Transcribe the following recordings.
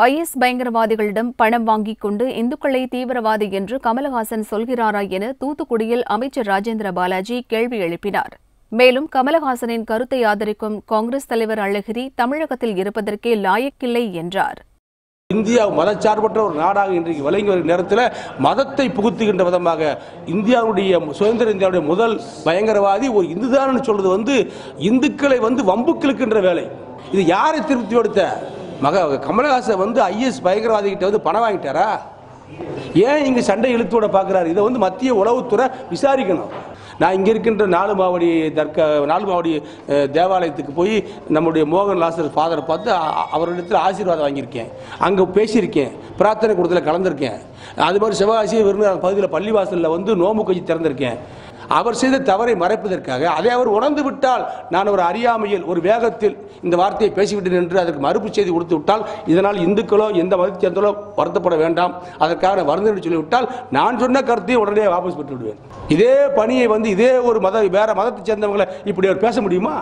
IS பயங்கரவாதிகளிடம் பணம் வாங்கிக் கொண்டு இந்துக்களை தீவிரவாதி என்று கமலஹாசன் சொல்கிறாரா என தூத்துக்குடியில் அமைச்சர் ராஜேந்திர பாலாஜி கேள்வி எழுப்பினார் மேலும் கமலஹாசனின் கருத்தை ஆதரிக்கும் காங்கிரஸ் தலைவர் அழகிரி தமிழகத்தில் இருப்பதற்கே லாயக்கில்லை என்றார் இந்தியா மதச்சார்பற்ற ஒரு நாடாக இன்றைக்கு விளங்கி வரும் நேரத்தில் மதத்தை புகுத்துகின்ற விதமாக இந்தியாவுடைய சுதந்திர இந்தியாவுடைய முதல் பயங்கரவாதி ஒரு இந்துதான் சொல்றது வந்து இந்துக்களை வந்து வம்புக்கிழுக்கின்ற வேலை இது யாரை திருப்திப்படுத்த மக கமலஹாசன் வந்து ஐஎஸ் பயங்கரவாதி கிட்ட வந்து பணம் வாங்கிட்டாரா ஏன் இங்க சண்டை இழுத்து விட பார்க்குறாரு இதை வந்து மத்திய உளவுத்துறை விசாரிக்கணும் நான் இங்கே இருக்கின்ற நாலு மாவடி தர்க்க நாலு மாவடி அஹ், தேவாலயத்துக்கு போய் நம்முடைய மோகன் லாசர் ஃபாதரை பார்த்து அ- அ- அவரிடத்தில் ஆசீர்வாதம் வாங்கியிருக்கேன் அங்கே பேசியிருக்கேன் பிரார்த்தனை கூடத்தில் கலந்திருக்கேன் அது மாதிரி சிவகாசி விருதுநகர் பகுதியில் பள்ளிவாசலில் வந்து நோம்பு கஞ்சி திறந்திருக்கேன் அவர் செய்த தவறை மறைப்பதற்காக அதை அவர் உணர்ந்து விட்டால் நான் ஒரு அறியாமையில் ஒரு வேகத்தில் இந்த வார்த்தையை பேசிவிட்டேன் என்று அதற்கு மறுப்பு செய்தி கொடுத்து விட்டால் இதனால் இந்துக்களோ எந்த மதத்தை சேர்ந்தோ வருத்தப்பட வேண்டாம் அதற்காக வருந்தம் சொல்லிவிட்டால் நான் சொன்ன கருத்தையும் உடனே வாபஸ் பெற்று விடுவேன் இதே பணியை வந்து இதே ஒரு மத வேற மதத்தை சேர்ந்தவங்களை இப்படி அவர் பேச முடியுமா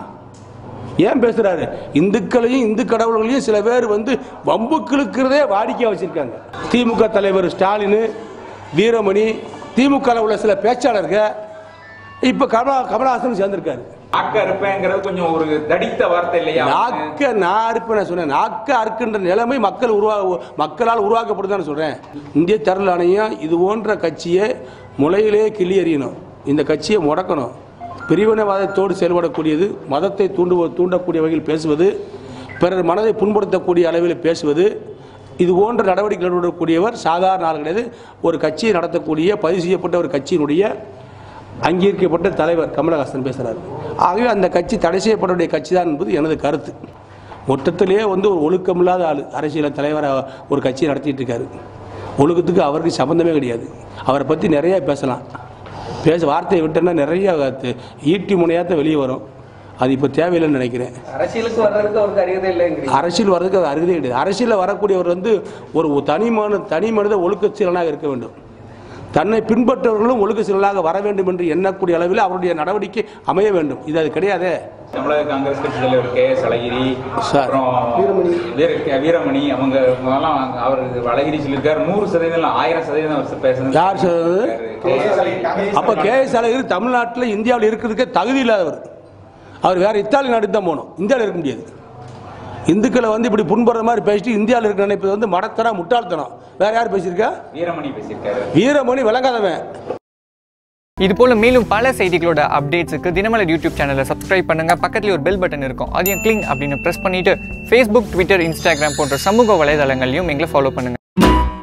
ஏன் பேசுறாரு இந்துக்களையும் இந்து கடவுள்களையும் சில பேர் வந்து வம்புக்கிழுக்கிறதே வாடிக்கையா வச்சிருக்காங்க திமுக தலைவர் ஸ்டாலின் வீரமணி திமுக உள்ள சில பேச்சாளர்கள் இப்ப கமலா கமலஹாசன் சேர்ந்திருக்காரு நாக்க இருப்பேங்கிறது கொஞ்சம் ஒரு தடித்த வார்த்தை இல்லையா நாக்க நான் அறுப்பேன் நான் சொன்னேன் நாக்க அறுக்கின்ற நிலைமை மக்கள் உருவா மக்களால் உருவாக்கப்படுதான் சொல்றேன் இந்திய தேர்தல் ஆணையம் இது போன்ற கட்சியை முளையிலே கிள்ளி எறியணும் இந்த கட்சியை முடக்கணும் பிரிவினைவாதத்தோடு செயல்படக்கூடியது மதத்தை தூண்டுவ தூண்டக்கூடிய வகையில் பேசுவது பிறர் மனதை புண்படுத்தக்கூடிய அளவில் பேசுவது இது போன்ற நடவடிக்கைகள் ஈடுபடக்கூடியவர் சாதாரண ஆள் கிடையாது ஒரு கட்சியை நடத்தக்கூடிய பதிவு செய்யப்பட்ட ஒரு கட்சியினுடைய அங்கீகரிக்கப்பட்ட தலைவர் கமலஹாசன் பேசுகிறார் ஆகவே அந்த கட்சி தடை செய்யப்படக்கூடிய கட்சி தான் என்பது எனது கருத்து மொத்தத்திலேயே வந்து ஒரு ஒழுக்கமில்லாத ஆள் அரசியல் தலைவராக ஒரு கட்சியை நடத்திட்டு இருக்காரு ஒழுக்கத்துக்கு அவருக்கு சம்மந்தமே கிடையாது அவரை பற்றி நிறைய பேசலாம் பேச வார்த்தையை விட்டோன்னா நிறைய த- ஈட்டி முனையாத்த வெளியே வரும் அது இப்போ தேவையில்லைன்னு நினைக்கிறேன் அரசியலுக்கு வர்றதுக்கு அவருக்கு அறியதே இல்லைங்கிறீங்க அரசியல் வர்றதுக்கு அது அருகதே கிடையாது அரசியலில் வரக்கூடியவர் வந்து ஒரு தனி மன தனி மனித ஒழுக்க சீலனாக இருக்க வேண்டும் தன்னை பின்பற்றவர்களும் ஒழுக்க சீலனாக வர வேண்டும் என்று எண்ணக்கூடிய அளவில் அவருடைய நடவடிக்கை அமைய வேண்டும் இது அது கிடையாதே தமிழக காங்கிரஸ் கட்சி தலைவர் கே எஸ் அழகிரி சார். அப்புறம் வீர வீரமணி அவங்க இவங்கெல்லாம் அவர் அழகிரி சொல்லியிருக்காரு நூறு சதவீதம் இல்ல, ஆயிரம் சதவீதம் அவர் பேசுறது யார் சொல்றது? அப்ப கே எஸ் அழகிரி தமிழ்நாட்டில் இந்தியாவில் இருக்கிறதுக்கே தகுதி இல்லாதவர் அவர் வேற இத்தாலி நாட்டுக்கு தான் போகணும் இந்தியாவில் இருக்க முடியாது இந்துக்களை வந்து இப்படி புண்படுற மாதிரி பேசிட்டு இந்தியாவில் இருக்க நினைப்பது வந்து மடத்தனம் முட்டாள்தனம் வேற யார் பேசியிருக்கா வீரமணி பேசியிருக்காரு வீரமணி விளங்காதவன் இது போல மேலும் பல செய்திகளோட அப்டேட்ஸுக்கு தினமலர் யூடியூப் சேனலை சப்ஸ்கிரைப் பண்ணுங்க பக்கத்துல ஒரு பெல் பட்டன் இருக்கும் அதையும் கிளிங் அப்படின்னு ப்ரெஸ் பண்ணிட்டு ஃபேஸ்புக் ட்விட்டர் இன்ஸ்டாகிராம் போன்ற சமூக வலைதளங்களையும் எங்களை ஃபாலோ பண்ணுங்க